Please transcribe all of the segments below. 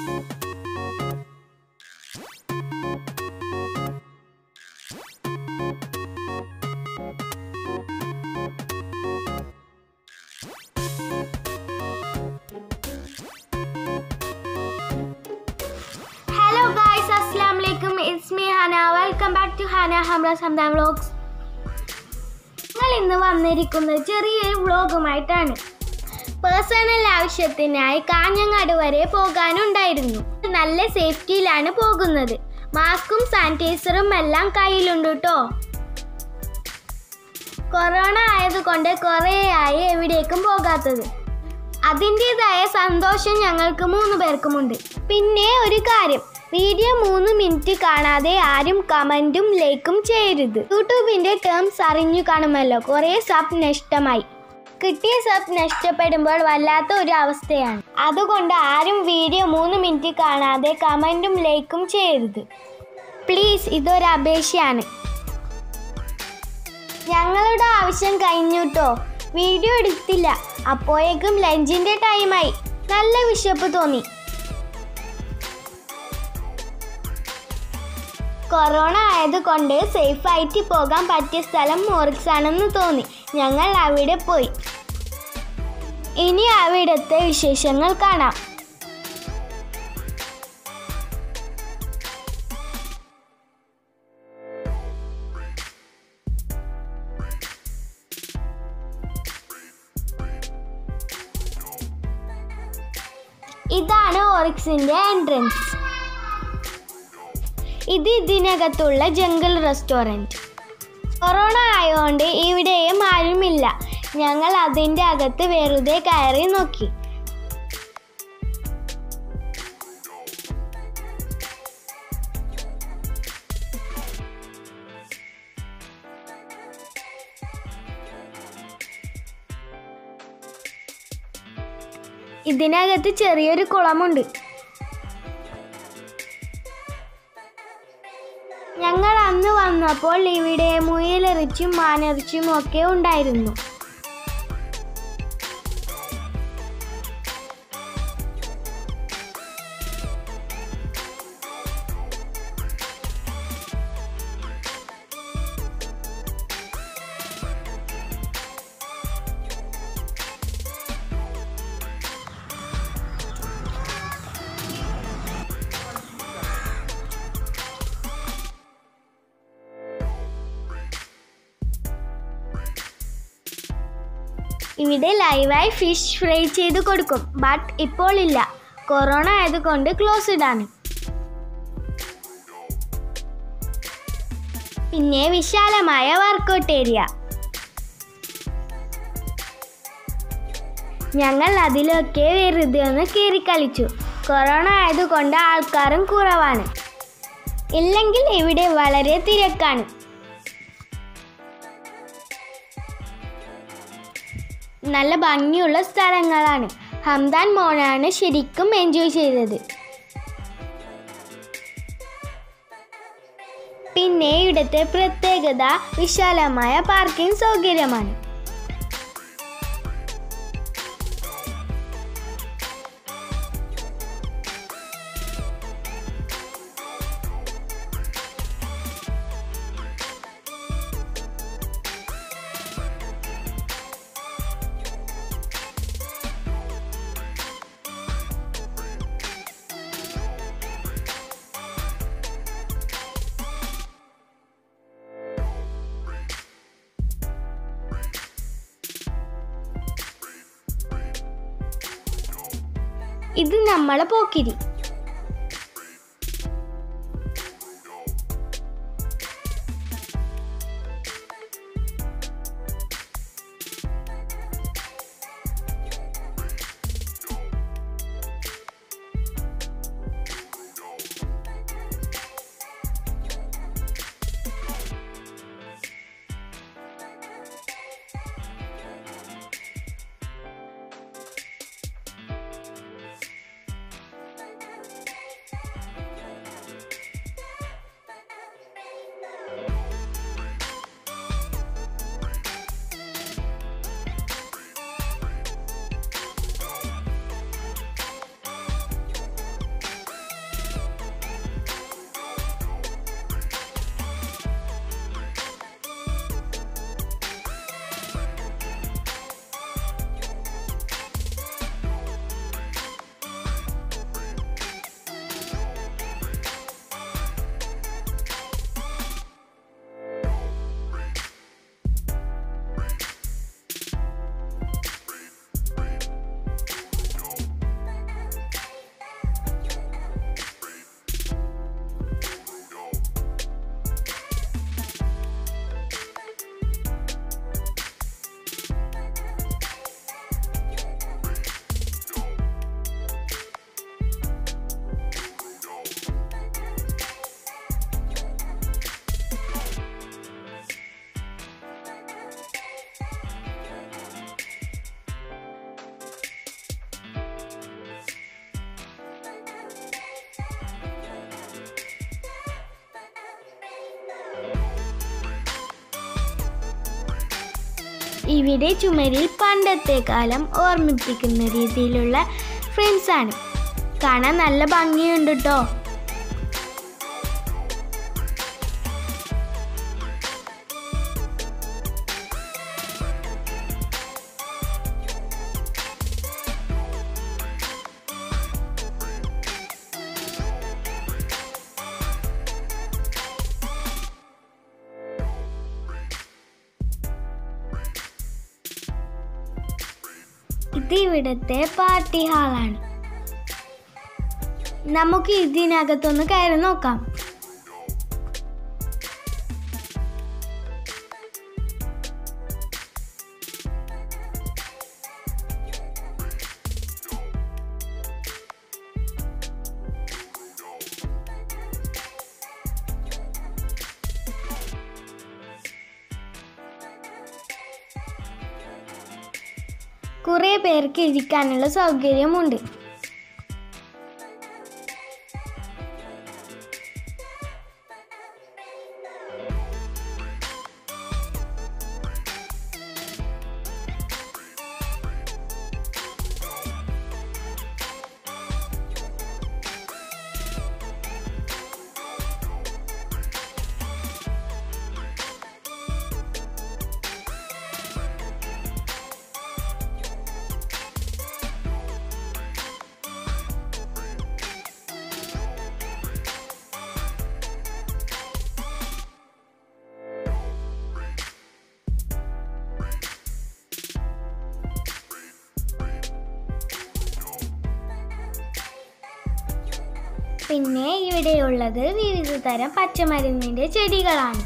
hello guys അസ്സാം വലൈക്കും it's me Hana welcome back to Hana Hamra Samda vlogs ഞങ്ങൾ ഇന്ന് വന്നിരിക്കുന്നത് ചെറിയൊരു വ്ളോഗുമായിട്ടാണ് പേഴ്സണൽ ആവശ്യത്തിനായി കാഞ്ഞങ്ങാട് വരെ പോകാനുണ്ടായിരുന്നു നല്ല സേഫ്റ്റിയിലാണ് പോകുന്നത് മാസ്കും സാനിറ്റൈസറും എല്ലാം കയ്യിലുണ്ട് കേട്ടോ കൊറോണ ആയതുകൊണ്ട് കുറേയായി എവിടേക്കും പോകാത്തത് അതിൻ്റെതായ സന്തോഷം ഞങ്ങൾക്ക് മൂന്ന് പേർക്കുമുണ്ട് പിന്നെ ഒരു കാര്യം വീഡിയോ മൂന്ന് മിനിറ്റ് കാണാതെ ആരും കമൻറ്റും ലൈക്കും ചെയ്യരുത് യൂട്യൂബിൻ്റെ ടേംസ് അറിഞ്ഞു കാണുമല്ലോ കുറേ സബ് നഷ്ടമായി കിട്ടിയ സബ് നഷ്ടപ്പെടുമ്പോൾ വല്ലാത്ത ഒരു അവസ്ഥയാണ് അതുകൊണ്ട് ആരും വീഡിയോ മൂന്ന് മിനിറ്റ് കാണാതെ കമൻറ്റും ലൈക്കും ചെയ്യരുത് പ്ലീസ് ഇതൊരു അപേക്ഷയാണ് ഞങ്ങളുടെ ആവശ്യം കഴിഞ്ഞുട്ടോ വീഡിയോ എടുത്തില്ല അപ്പോഴേക്കും ലഞ്ചിന്റെ ടൈമായി നല്ല വിശപ്പ് തോന്നി കൊറോണ ആയതുകൊണ്ട് സേഫ് ആയിട്ട് പോകാൻ പറ്റിയ സ്ഥലം മോറിക്സ് ആണെന്ന് തോന്നി ഞങ്ങൾ അവിടെ പോയി ഇനി അവിടുത്തെ വിശേഷങ്ങൾ കാണാം ഇതാണ് ഓറിക്സിന്റെ എൻട്രൻസ് ഇത് ഇതിനകത്തുള്ള ജംഗിൾ റെസ്റ്റോറൻറ്റ് കൊറോണ ആയതുകൊണ്ട് ഇവിടെയും ആരുമില്ല ഞങ്ങൾ അതിൻ്റെ അകത്ത് വെറുതെ കയറി നോക്കി ഇതിനകത്ത് ചെറിയൊരു കുളമുണ്ട് ഞങ്ങൾ അന്ന് വന്നപ്പോൾ ഇവിടെ മുയലിറച്ചും മാനിറച്ചും ഒക്കെ ഉണ്ടായിരുന്നു ഇവിടെ ലൈവായി ഫിഷ് ഫ്രൈ ചെയ്ത് കൊടുക്കും ബട്ട് ഇപ്പോൾ ഇല്ല കൊറോണ ആയതുകൊണ്ട് ക്ലോസ്ഡ് ആണ് പിന്നെ വിശാലമായ വർക്കൗട്ട് ഏരിയ ഞങ്ങൾ അതിലൊക്കെ വെറുതെ ഒന്ന് കയറി കളിച്ചു കൊറോണ ആയതുകൊണ്ട് ആൾക്കാരും കുറവാണ് ഇല്ലെങ്കിൽ ഇവിടെ വളരെ തിരക്കാണ് നല്ല ഭംഗിയുള്ള സ്ഥലങ്ങളാണ് ഹംദാൻ മോനാണ് ശരിക്കും എൻജോയ് ചെയ്തത് പിന്നെ ഇവിടുത്തെ പ്രത്യേകത വിശാലമായ പാർക്കിംഗ് സൗകര്യമാണ് ഇത് നമ്മളെ പോക്കിരി ഇവിടെ ചുമരിൽ പണ്ടത്തെ കാലം ഓർമ്മിപ്പിക്കുന്ന രീതിയിലുള്ള ഫ്രെയിംസ് ആണ് കാണാൻ നല്ല ഭംഗിയുണ്ട് കേട്ടോ ഇത് ഇവിടുത്തെ പാർട്ടി ഹാളാണ് നമുക്ക് ഇതിനകത്തൊന്ന് കയറി നോക്കാം കുറേ പേർക്ക് ഇരിക്കാനുള്ള സൗകര്യമുണ്ട് പിന്നെ ഇവിടെയുള്ളത് വിവിധ തരം പച്ചമരുന്നിന്റെ ചെടികളാണ്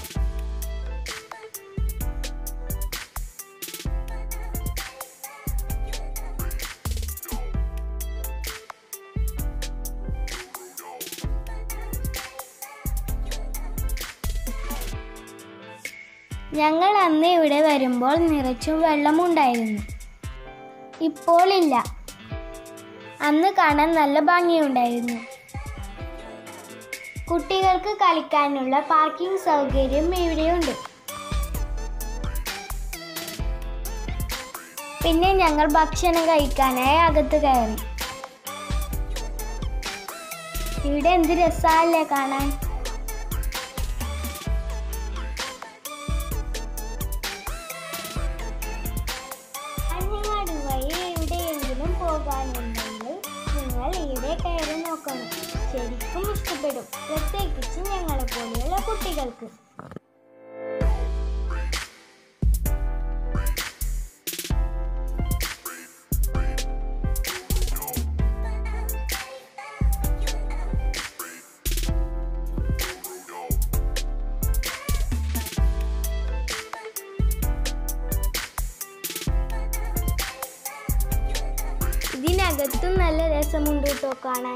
ഞങ്ങൾ അന്ന് ഇവിടെ വരുമ്പോൾ നിറച്ചും വെള്ളമുണ്ടായിരുന്നു ഇപ്പോൾ ഇല്ല അന്ന് കാണാൻ നല്ല ഭംഗിയുണ്ടായിരുന്നു കുട്ടികൾക്ക് കളിക്കാനുള്ള പാർക്കിംഗ് സൗകര്യം ഇവിടെയുണ്ട് പിന്നെ ഞങ്ങൾ ഭക്ഷണം കഴിക്കാനായി അകത്ത് കയറി ഇവിടെ എന്ത് രസമല്ലേ കാണാൻ കാഞ്ഞങ്ങാട് വഴി എവിടെയെങ്കിലും പോകാനുണ്ടെങ്കിൽ നിങ്ങൾ ഇവിടെ കയറി നോക്കണം ശരിക്കും ഇഷ്ടപ്പെടും പ്രത്യേകിച്ച് ഞങ്ങളെ പോലെയുള്ള കുട്ടികൾക്ക് ഇതിനകത്തും നല്ല രസമുണ്ട് കേട്ടോ കാണാൻ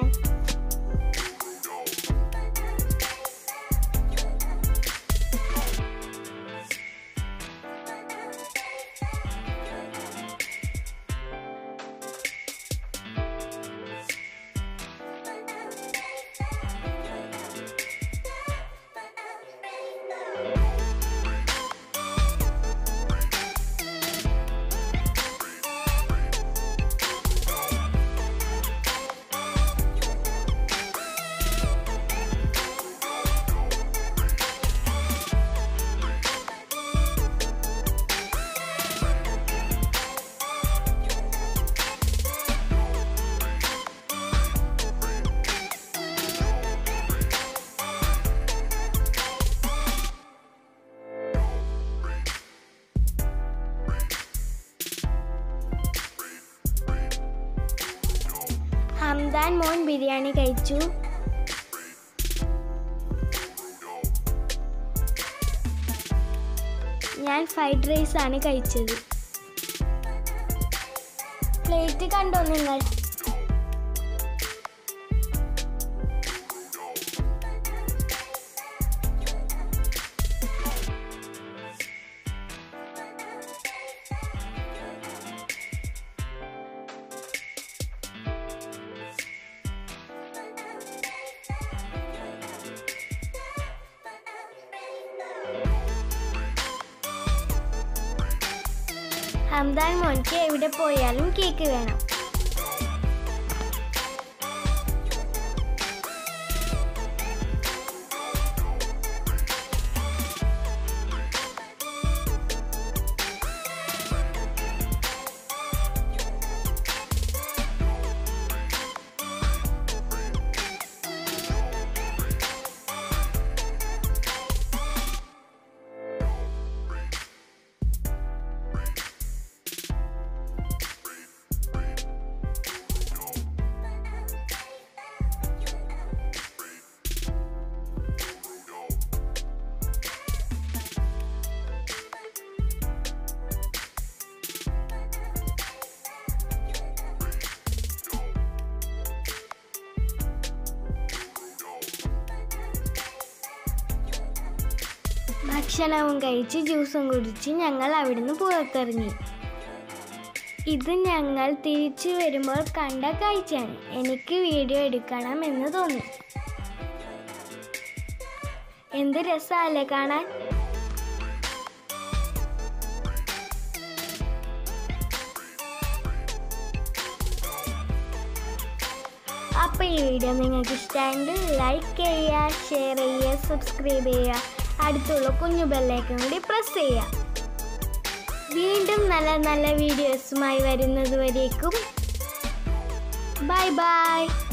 ഹംദാൻ മോൻ ബിരിയാണി കഴിച്ചു ഞാൻ ഫ്രൈഡ് റൈസ് ആണ് കഴിച്ചത് പ്ലേറ്റ് കണ്ടോ നിങ്ങൾ ഹംദാൻ മോൻക്ക് എവിടെ പോയാലും കേക്ക് വേണം ഭക്ഷണവും കഴിച്ച് ജ്യൂസും കുടിച്ച് ഞങ്ങൾ അവിടുന്ന് പുറത്തിറങ്ങി ഇത് ഞങ്ങൾ തിരിച്ചു വരുമ്പോൾ കണ്ട കാഴ്ചയാണ് എനിക്ക് വീഡിയോ എടുക്കണം എന്ന് തോന്നി എന്ത് രസമല്ലേ കാണാൻ അപ്പോൾ ഈ വീഡിയോ നിങ്ങൾക്ക് ഇഷ്ടമായെങ്കിൽ ലൈക്ക് ചെയ്യുക ഷെയർ ചെയ്യുക സബ്സ്ക്രൈബ് ചെയ്യുക അടുത്തുള്ള കുഞ്ഞു ബെല്ലൈക്കൺ കൂടി പ്രസ് ചെയ്യുക വീണ്ടും നല്ല നല്ല വീഡിയോസുമായി വരുന്നത് വരേക്കും ബൈ ബൈ